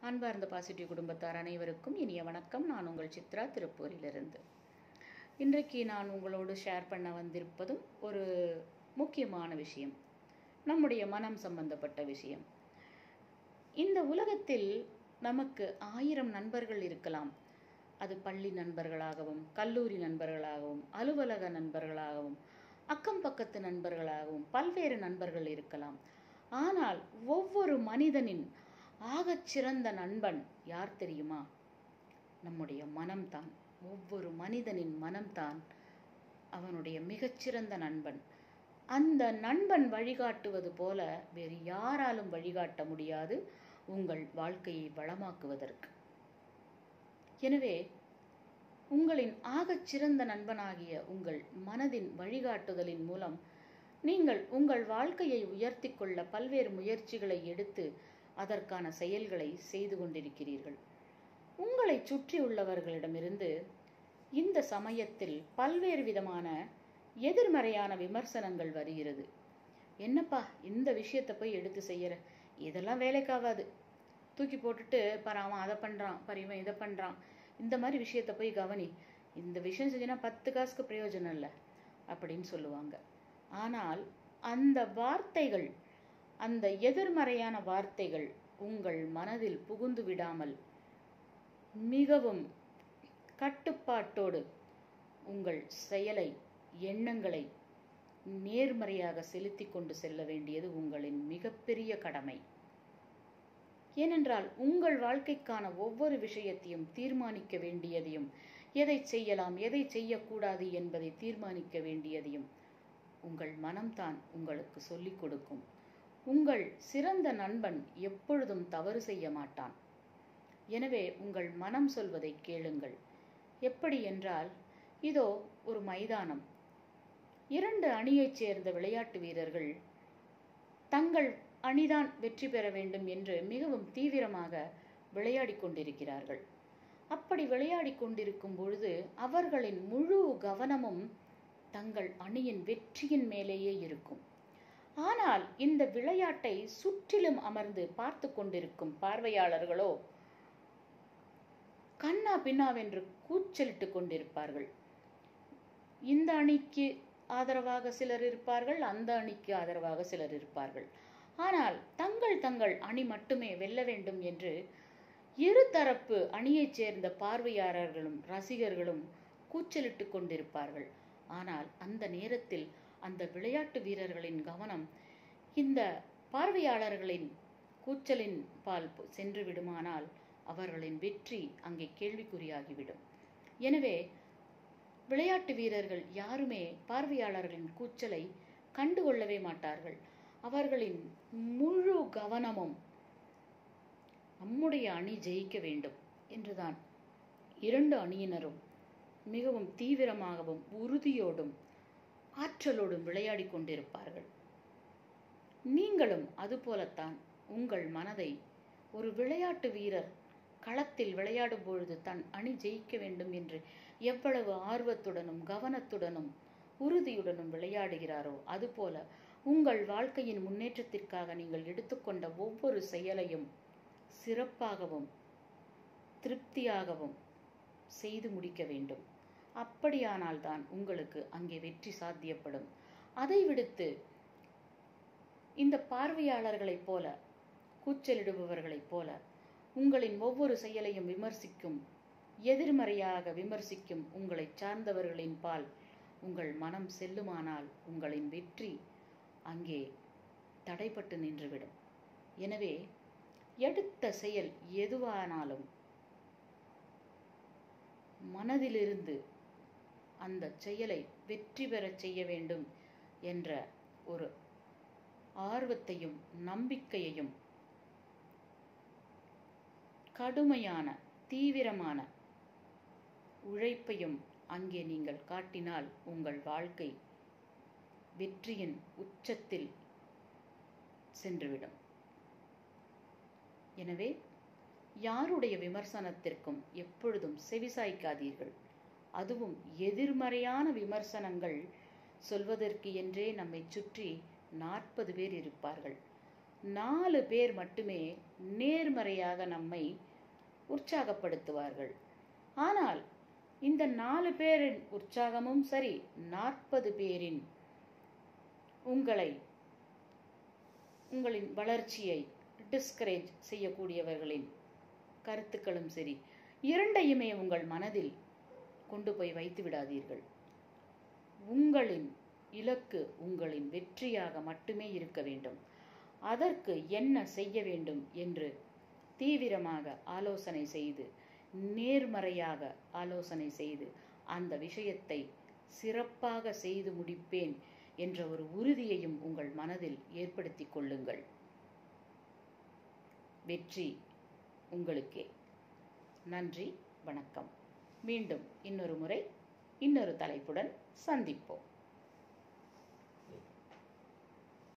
அன்பார்ந்த பாசிட்டிவ் குடும்பத்தார் அனைவருக்கும் இனிய வணக்கம் நான் உங்கள் சித்ரா திருப்பூரிலிருந்து இன்றைக்கு நான் உங்களோடு ஷேர் பண்ண வந்திருப்பதும் ஒரு முக்கியமான விஷயம் நம்முடைய மனம் சம்பந்தப்பட்ட விஷயம் இந்த உலகத்தில் நமக்கு ஆயிரம் நண்பர்கள் இருக்கலாம் அது பள்ளி நண்பர்களாகவும் கல்லூரி நண்பர்களாகவும் அலுவலக நண்பர்களாகவும் அக்கம் பக்கத்து நண்பர்களாகவும் பல்வேறு நண்பர்கள் இருக்கலாம் ஆனால் ஒவ்வொரு மனிதனின் ஆகச்சிறந்த நண்பன் யார் தெரியுமா நம்முடைய மனம்தான் ஒவ்வொரு மனிதனின் மனம்தான் அவனுடைய மிகச்சிறந்த நண்பன் அந்த நண்பன் வழிகாட்டுவது போல வேறு யாராலும் வழிகாட்ட முடியாது உங்கள் வாழ்க்கையை வளமாக்குவதற்கு எனவே உங்களின் ஆகச்சிறந்த நண்பனாகிய உங்கள் மனதின் வழிகாட்டுதலின் மூலம் நீங்கள் உங்கள் வாழ்க்கையை உயர்த்தி கொள்ள பல்வேறு முயற்சிகளை எடுத்து அதற்கான செயல்களை செய்து கொண்டிருக்கிறீர்கள் உங்களை சுற்றியுள்ளவர்களிடமிருந்து இந்த சமயத்தில் பல்வேறு விதமான எதிர்மறையான விமர்சனங்கள் வருகிறது என்னப்பா இந்த விஷயத்தை போய் எடுத்து செய்யற இதெல்லாம் வேலைக்காகாது தூக்கி போட்டுட்டு பாரு அவன் அதை பண்ணுறான் பாரு இவன் இதை பண்ணுறான் இந்த மாதிரி விஷயத்தை போய் கவனி இந்த விஷயம் செஞ்சினா பத்து காசுக்கு பிரயோஜனம் இல்லை அப்படின்னு சொல்லுவாங்க ஆனால் அந்த வார்த்தைகள் அந்த எதிர்மறையான வார்த்தைகள் உங்கள் மனதில் புகுந்து விடாமல் மிகவும் கட்டுப்பாட்டோடு உங்கள் செயலை எண்ணங்களை நேர்மறையாக செலுத்தி கொண்டு செல்ல வேண்டியது உங்களின் மிகப்பெரிய கடமை ஏனென்றால் உங்கள் வாழ்க்கைக்கான ஒவ்வொரு விஷயத்தையும் தீர்மானிக்க வேண்டியதையும் எதை செய்யலாம் எதை செய்யக்கூடாது என்பதை தீர்மானிக்க வேண்டியதையும் உங்கள் மனம்தான் உங்களுக்கு சொல்லிக் கொடுக்கும் உங்கள் சிறந்த நண்பன் எப்பொழுதும் தவறு செய்ய மாட்டான் எனவே உங்கள் மனம் சொல்வதை கேளுங்கள் எப்படி என்றால் இதோ ஒரு மைதானம் இரண்டு அணியைச் சேர்ந்த விளையாட்டு வீரர்கள் தங்கள் அணிதான் வெற்றி பெற வேண்டும் என்று மிகவும் தீவிரமாக விளையாடி கொண்டிருக்கிறார்கள் அப்படி விளையாடி கொண்டிருக்கும் பொழுது அவர்களின் முழு கவனமும் தங்கள் அணியின் வெற்றியின் மேலேயே இருக்கும் ஆனால் இந்த விளையாட்டை சுற்றிலும் அமர்ந்து பார்த்து கொண்டிருக்கும் பார்வையாளர்களோ கண்ணா பின்னாவென்று கூச்சலிட்டு கொண்டிருப்பார்கள் இந்த அணிக்கு ஆதரவாக சிலர் இருப்பார்கள் அந்த அணிக்கு ஆதரவாக சிலர் இருப்பார்கள் ஆனால் தங்கள் தங்கள் அணி மட்டுமே வெல்ல வேண்டும் என்று இருதரப்பு அணியைச் சேர்ந்த பார்வையாளர்களும் ரசிகர்களும் கூச்சலிட்டு கொண்டிருப்பார்கள் ஆனால் அந்த நேரத்தில் அந்த விளையாட்டு வீரர்களின் கவனம் இந்த பார்வையாளர்களின் கூச்சலின் பால் சென்று விடுமானால் அவர்களின் வெற்றி அங்கே கேள்விக்குறியாகிவிடும் எனவே விளையாட்டு வீரர்கள் யாருமே பார்வையாளர்களின் கூச்சலை கண்டுகொள்ளவே மாட்டார்கள் அவர்களின் முழு கவனமும் நம்முடைய அணி ஜெயிக்க வேண்டும் என்றுதான் இரண்டு அணியினரும் மிகவும் தீவிரமாகவும் உறுதியோடும் ஆற்றலோடும் விளையாடி கொண்டிருப்பார்கள் நீங்களும் அதுபோலத்தான் உங்கள் மனதை ஒரு விளையாட்டு வீரர் களத்தில் விளையாடும் பொழுது தன் அணி ஜெயிக்க வேண்டும் என்று எவ்வளவு ஆர்வத்துடனும் கவனத்துடனும் உறுதியுடனும் விளையாடுகிறாரோ அதுபோல உங்கள் வாழ்க்கையின் முன்னேற்றத்திற்காக நீங்கள் எடுத்துக்கொண்ட ஒவ்வொரு செயலையும் சிறப்பாகவும் திருப்தியாகவும் செய்து முடிக்க வேண்டும் அப்படியானால்தான் உங்களுக்கு அங்கே வெற்றி சாத்தியப்படும் அதை விடுத்து இந்த பார்வையாளர்களைப் போல கூச்சலிடுபவர்களைப் போல உங்களின் ஒவ்வொரு செயலையும் விமர்சிக்கும் எதிர்மறையாக விமர்சிக்கும் உங்களை சார்ந்தவர்களின் பால் உங்கள் மனம் செல்லுமானால் உங்களின் வெற்றி அங்கே தடைப்பட்டு நின்றுவிடும் எனவே எடுத்த செயல் எதுவானாலும் மனதிலிருந்து அந்த செயலை வெற்றி பெறச் செய்ய வேண்டும் என்ற ஒரு ஆர்வத்தையும் நம்பிக்கையையும் கடுமையான தீவிரமான உழைப்பையும் அங்கே நீங்கள் காட்டினால் உங்கள் வாழ்க்கை வெற்றியின் உச்சத்தில் சென்றுவிடும் எனவே யாருடைய விமர்சனத்திற்கும் எப்பொழுதும் செவிசாய்க்காதீர்கள் அதுவும் எதிர்மறையான விமர்சனங்கள் சொல்வதற்கு என்றே நம்மை சுற்றி நாற்பது பேர் இருப்பார்கள் நாலு பேர் மட்டுமே நேர்மறையாக நம்மை உற்சாகப்படுத்துவார்கள் ஆனால் இந்த நாலு பேரின் உற்சாகமும் சரி நாற்பது பேரின் உங்களை உங்களின் வளர்ச்சியை டிஸ்கரேஜ் செய்யக்கூடியவர்களின் கருத்துக்களும் சரி இரண்டையுமே உங்கள் மனதில் கொண்டு போய் வைத்து விடாதீர்கள் உங்களின் இலக்கு உங்களின் வெற்றியாக மட்டுமே இருக்க வேண்டும் அதற்கு என்ன செய்ய வேண்டும் என்று தீவிரமாக ஆலோசனை செய்து நேர்மறையாக ஆலோசனை செய்து அந்த விஷயத்தை சிறப்பாக செய்து முடிப்பேன் என்ற ஒரு உறுதியையும் உங்கள் மனதில் ஏற்படுத்தி கொள்ளுங்கள் வெற்றி உங்களுக்கே நன்றி வணக்கம் மீண்டும் இன்னொரு முறை இன்னொரு தலைப்புடன் சந்திப்போம்